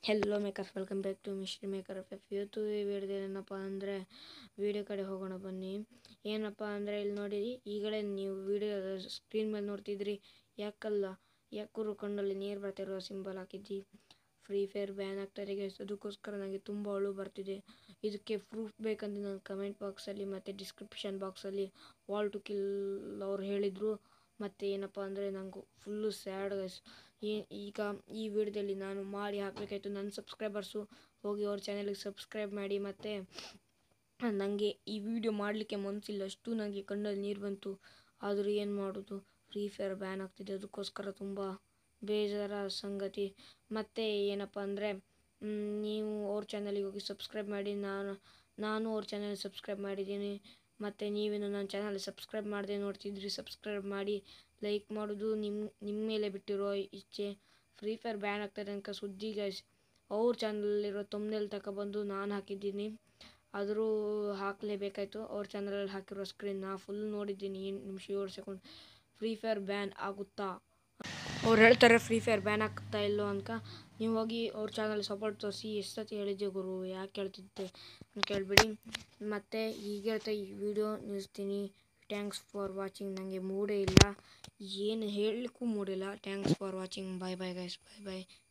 hello makers welcome back to mystery maker F F ಇವತ್ತು ಈ ವಿಡಿಯೋದಲ್ಲಿ ಏನಪ್ಪ ಅಂದರೆ ವಿಡಿಯೋ ಕಡೆ ಹೋಗೋಣ ಬನ್ನಿ ಏನಪ್ಪ ಅಂದರೆ ಇಲ್ಲಿ ನೋಡಿ ಈಗಲೇ ನೀವು ವಿಡಿಯೋ ಸ್ಕ್ರೀನ್ ಮೇಲೆ ನೋಡ್ತಿದ್ರಿ ಯಾಕಲ್ಲ ಯಾಕೂರು ಕಣ್ಣಲ್ಲಿ ನೀರು ಬರ್ತಿರೋ ಸಿಂಬಲ್ ಹಾಕಿದ್ದಿ ಫ್ರೀ ಫೈರ್ ಬ್ಯಾನ್ ಆಗ್ತಾಯಿದೆ ಗೈಸ್ ಅದಕ್ಕೋಸ್ಕರ ನನಗೆ ತುಂಬ ಅಳು ಬರ್ತಿದೆ ಇದಕ್ಕೆ ಪ್ರೂಫ್ ಬೇಕಂತ ನಾನು ಕಮೆಂಟ್ ಬಾಕ್ಸಲ್ಲಿ ಮತ್ತು ಡಿಸ್ಕ್ರಿಪ್ಷನ್ ಬಾಕ್ಸಲ್ಲಿ ವಾಲ್ ಟು ಕಿಲ್ ಅವ್ರು ಹೇಳಿದರು ಮತ್ತು ಏನಪ್ಪ ಅಂದರೆ ನನಗೂ ಫುಲ್ಲು ಸ್ಯಾಡ್ ಗೈಸ್ ಈಗ ಈ ವಿಡಿಯೋದಲ್ಲಿ ನಾನು ಮಾಡಿ ಹಾಕಬೇಕಾಯ್ತು ನನ್ನ ಸಬ್ಸ್ಕ್ರೈಬರ್ಸು ಹೋಗಿ ಅವ್ರ ಚಾನಲ್ಗೆ ಸಬ್ಸ್ಕ್ರೈಬ್ ಮಾಡಿ ಮತ್ತು ನನಗೆ ಈ ವಿಡಿಯೋ ಮಾಡಲಿಕ್ಕೆ ಮನಸ್ಸಿಲ್ಲ ಅಷ್ಟು ನನಗೆ ಕಣ್ಣಲ್ಲಿ ನೀರು ಬಂತು ಆದರೂ ಏನು ಮಾಡೋದು ಫ್ರೀ ಫೈರ್ ಬ್ಯಾನ್ ಆಗ್ತಿದೆ ಅದಕ್ಕೋಸ್ಕರ ತುಂಬ ಬೇಜಾರ ಸಂಗತಿ ಮತ್ತು ಏನಪ್ಪ ಅಂದರೆ ನೀವು ಅವ್ರ ಚಾನಲಿಗೆ ಹೋಗಿ ಸಬ್ಸ್ಕ್ರೈಬ್ ಮಾಡಿ ನಾನು ನಾನು ಅವ್ರ ಚಾನಲ್ ಸಬ್ಸ್ಕ್ರೈಬ್ ಮಾಡಿದ್ದೀನಿ ಮತ್ತು ನೀವೇನು ನನ್ನ ಚಾನಲ್ ಸಬ್ಸ್ಕ್ರೈಬ್ ಮಾಡದೆ ನೋಡ್ತಿದ್ರಿ ಸಬ್ಸ್ಕ್ರೈಬ್ ಮಾಡಿ ಲೈಕ್ ಮಾಡೋದು ನಿಮ್ಮ ನಿಮ್ಮ ಮೇಲೆ ಬಿಟ್ಟಿರೋ ಇಚ್ಛೆ ಫ್ರೀ ಫೈರ್ ಬ್ಯಾನ್ ಆಗ್ತದೆ ಅಂತ ಸುದ್ದಿ ಗೈಸ್ ಅವ್ರ ಚಾನಲಲ್ಲಿರೋ ತಮ್ಮನೇಲಿ ತಗೊಬಂದು ನಾನು ಹಾಕಿದ್ದೀನಿ ಆದರೂ ಹಾಕಲೇಬೇಕಾಯ್ತು ಅವ್ರ ಚಾನಲಲ್ಲಿ ಹಾಕಿರೋ ಸ್ಕ್ರೀನ್ ನಾ ಫುಲ್ ನೋಡಿದ್ದೀನಿ ಏನು ನಿಮಿಷ ಏಳು ಸೆಕೆಂಡ್ ಫ್ರೀ ಫೈರ್ ಬ್ಯಾನ್ ಆಗುತ್ತಾ ಅವ್ರು ಹೇಳ್ತಾರೆ ಫ್ರೀ ಫೈರ್ ಬ್ಯಾನ್ ಆಗ್ತಾ ಇಲ್ಲೋ ಅನ್ಕ ನೀವು ಹೋಗಿ ಅವ್ರ ಚಾನಲ್ ಸಪೋರ್ಟ್ ತೋರಿಸಿ ಎಷ್ಟು ಸತಿ ಹೇಳಿದ್ದೆ ಗುರು ಯಾಕೆ ಹೇಳ್ತಿದ್ದೆ ಅಂತ ಕೇಳಿಬಿಡಿ ಮತ್ತು ಈಗ ಹೇಳ್ತಾ ಈ ವಿಡಿಯೋ ನಿಲ್ಲಿಸ್ತೀನಿ ಥ್ಯಾಂಕ್ಸ್ ಫಾರ್ ವಾಚಿಂಗ್ ನನಗೆ ಮೂಡೇ ಇಲ್ಲ ಏನು ಹೇಳಲಿಕ್ಕೂ ಮೂಡಿಲ್ಲ thanks for watching bye bye guys bye bye